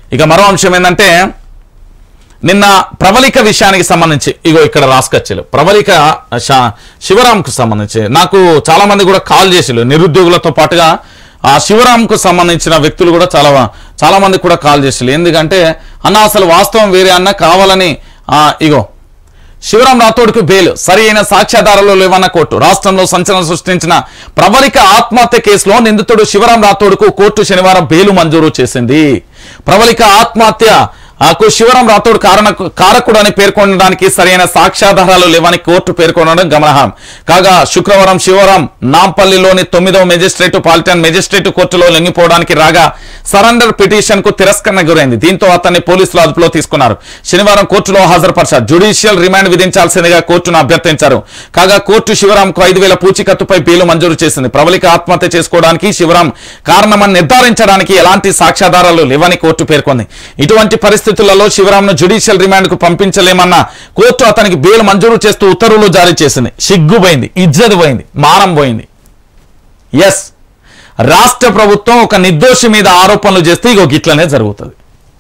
ఇక మరో అంశం ఏంటంటే నిన్న ప్రబలిక విషయానికి సంబంధించి ఇగో ఇక్కడ రాసుకొచ్చారు ప్రబలిక శ- శివరాంకు సంబంధించి నాకు చాలా మంది కూడా కాల్ చేసిరు నిరుద్యోగులతో పాటుగా ఆ శివరాంకు సంబంధించిన వ్యక్తులు కూడా చాలా చాలా మంది కూడా కాల్ చేసిరు ఎందుకంటే అన్న అసలు వాస్తవం వేరే అన్న కావాలని ఆ, ఇగో శివరాం రాథోడ్కు బెయిల్ సరి అయిన సాక్ష్యాధారాలు లేవన్న కోర్టు రాష్ట్రంలో సంచలనం సృష్టించిన ప్రబలిక ఆత్మహత్య కేసులో నిందితుడు శివరాం రాథోడ్కు కోర్టు శనివారం బెయిల్ మంజూరు చేసింది ప్రబలిక ఆత్మహత్య ఆకు శివరాం రాథోడ్ కారణ కారకుడు అని పేర్కొనడానికి సరైన సాక్ష్యాధారాలు లేవని కోర్టు పేర్కొనడం గమనార్హం కాగా శుక్రవారం శివరాం నాంపల్లిలోని తొమ్మిదవ మెజిస్ట్రేట్ పాలిటన్ మెజిస్ట్రేట్ కోర్టులో లొంగిపోవడానికి రాగా సరెండర్ పిటిషన్ కు తిరస్కరణ గురైంది దీంతో అతన్ని పోలీసులు అదుపులో తీసుకున్నారు శనివారం కోర్టులో హాజరుపరిచారు జ్యుడిషియల్ రిమాండ్ విధించాల్సిందిగా కోర్టును అభ్యర్థించారు కాగా కోర్టు శివరాంకు ఐదు వేల పూచికత్తుపై బెయిల్ మంజూరు చేసింది ప్రబలిక ఆత్మహత్య చేసుకోవడానికి శివరాం కారణమని నిర్ధారించడానికి ఎలాంటి సాక్ష్యాధారాలు లేవని కోర్టు పేర్కొంది ఇటువంటి పరిస్థితులలో శివరాంను జ్యుడిషియల్ రిమాండ్ కు పంపించలేమన్న కోర్టు అతనికి బెయిల్ మంజూరు చేస్తూ ఉత్తర్వులు జారీ చేసింది సిగ్గు పోయింది ఇజ్జత్ పోయింది మానం పోయింది ఎస్ రాష్ట్ర ప్రభుత్వం ఒక నిర్దోషి మీద ఆరోపణలు చేస్తే ఇగో గిట్లనే జరుగుతుంది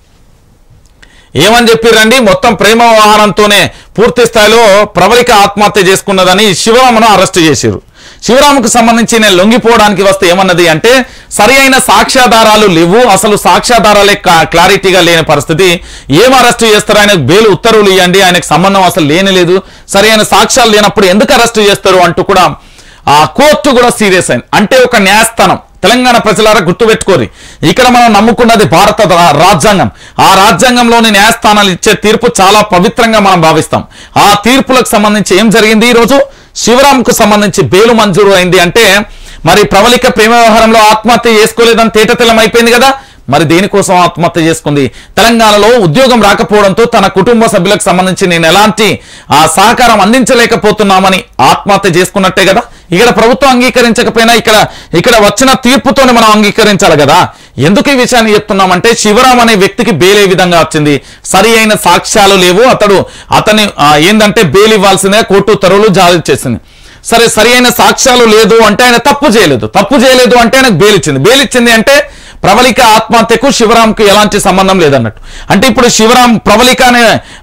ఏమని చెప్పిరండి మొత్తం ప్రేమ వ్యవహారంతోనే పూర్తి స్థాయిలో ప్రబలిక ఆత్మహత్య చేసుకున్నదని శివరామను అరెస్ట్ చేశారు శివరాముకు సంబంధించి నేను లొంగిపోవడానికి వస్తే ఏమన్నది అంటే సరి అయిన సాక్ష్యాధారాలు లేవు అసలు సాక్ష్యాధారాలే కా- క్లారిటీగా లేని పరిస్థితి ఏం అరెస్ట్ చేస్తారు ఆయనకు బెయిల్ ఉత్తర్వులు ఇవ్వండి ఆయనకు సంబంధం అసలు లేని లేదు సరి అయిన సాక్ష్యాలు లేనప్పుడు ఎందుకు అరెస్ట్ చేస్తారు అంటూ కూడా ఆ కోర్టు కూడా సీరియస్ అయింది అంటే ఒక న్యాయస్థానం తెలంగాణ ప్రజలారా గుర్తుపెట్టుకోరి ఇక్కడ మనం నమ్ముకున్నది భారత రా- రాజ్యాంగం ఆ రాజ్యాంగంలోని న్యాయస్థానాలు ఇచ్చే తీర్పు చాలా పవిత్రంగా మనం భావిస్తాం ఆ తీర్పులకు సంబంధించి ఏం జరిగింది ఈ రోజు శివరాంకు సంబంధించి బెయిలు మంజూరు అయింది అంటే మరి ప్రబలిక ప్రేమ వ్యవహారంలో ఆత్మహత్య చేసుకోలేదని తేటతెల్లం అయిపోయింది కదా మరి దేనికోసం ఆత్మహత్య చేసుకుంది తెలంగాణలో ఉద్యోగం రాకపోవడంతో తన కుటుంబ సభ్యులకు సంబంధించి నేను ఎలాంటి ఆ సహకారం అందించలేకపోతున్నామని ఆత్మహత్య చేసుకున్నట్టే కదా ఇక్కడ ప్రభుత్వం అంగీకరించకపోయినా ఇక్కడ ఇక్కడ వచ్చిన తీర్పుతోనే మనం అంగీకరించాలి కదా ఎందుకు ఈ విషయాన్ని చెప్తున్నామంటే శివరాం అనే వ్యక్తికి బెయిల్ ఏ విధంగా వచ్చింది సరి అయిన సాక్ష్యాలు లేవు అతడు అతని ఆ, ఏందంటే బెయిల్ ఇవ్వాల్సిందే కోర్టు ఉత్తర్వులు జారీ చేసింది సరే సరి అయిన సాక్ష్యాలు లేదు అంటే ఆయన తప్పు చేయలేదు తప్పు చేయలేదు అంటే ఆయనకు బెయిల్ ఇచ్చింది బెయిల్ ఇచ్చింది అంటే ప్రబలిక ఆత్మహత్యకు శివరాంకు ఎలాంటి సంబంధం లేదన్నట్టు అంటే ఇప్పుడు శివరాం ప్రబలిక అనే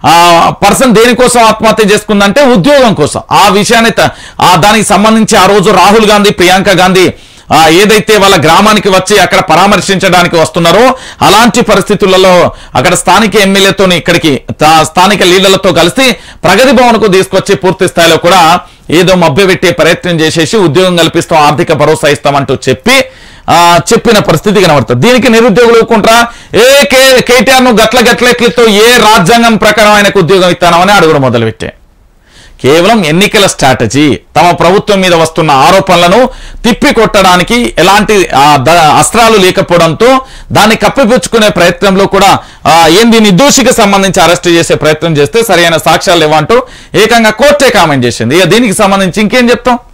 పర్సన్ దేనికోసం ఆత్మహత్య చేసుకుందంటే ఉద్యోగం కోసం ఆ విషయాన్ని త- ఆ దానికి సంబంధించి ఆ రోజు రాహుల్ గాంధీ ప్రియాంక గాంధీ ఆ ఏదైతే వాళ్ళ గ్రామానికి వచ్చి అక్కడ పరామర్శించడానికి వస్తున్నారో అలాంటి పరిస్థితులలో అక్కడ స్థానిక ఎమ్మెల్యేతో ఇక్కడికి తా- స్థానిక లీడర్లతో కలిసి ప్రగతి భవన్ కు తీసుకొచ్చి పూర్తి స్థాయిలో కూడా ఏదో మభ్యపెట్టే ప్రయత్నం చేసేసి ఉద్యోగం కల్పిస్తాం ఆర్థిక భరోసా ఇస్తామంటూ చెప్పి ఆ చెప్పిన పరిస్థితి కనబడుతుంది దీనికి నిరుద్యోగులు ఊరుకుంటారా ఏ కే కేటీఆర్ ను గట్ల గట్లెట్లతో ఏ రాజ్యాంగం ప్రకారం ఆయనకు ఉద్యోగం ఇస్తానమని అడుగుడు మొదలుపెట్టే కేవలం ఎన్నికల స్ట్రాటజీ తమ ప్రభుత్వం మీద వస్తున్న ఆరోపణలను తిప్పి కొట్టడానికి ఎలాంటి ఆ, ద- అస్త్రాలు లేకపోవడంతో దాన్ని కప్పిపుచ్చుకునే ప్రయత్నంలో కూడా ఆ, ఏంది నిర్దోషికి సంబంధించి అరెస్ట్ చేసే ప్రయత్నం చేస్తే సరైన సాక్ష్యాలు ఇవ్వంటూ ఏకంగా కోర్టే కామెంట్ చేసింది ఇక దీనికి సంబంధించి ఇంకేం చెప్తాం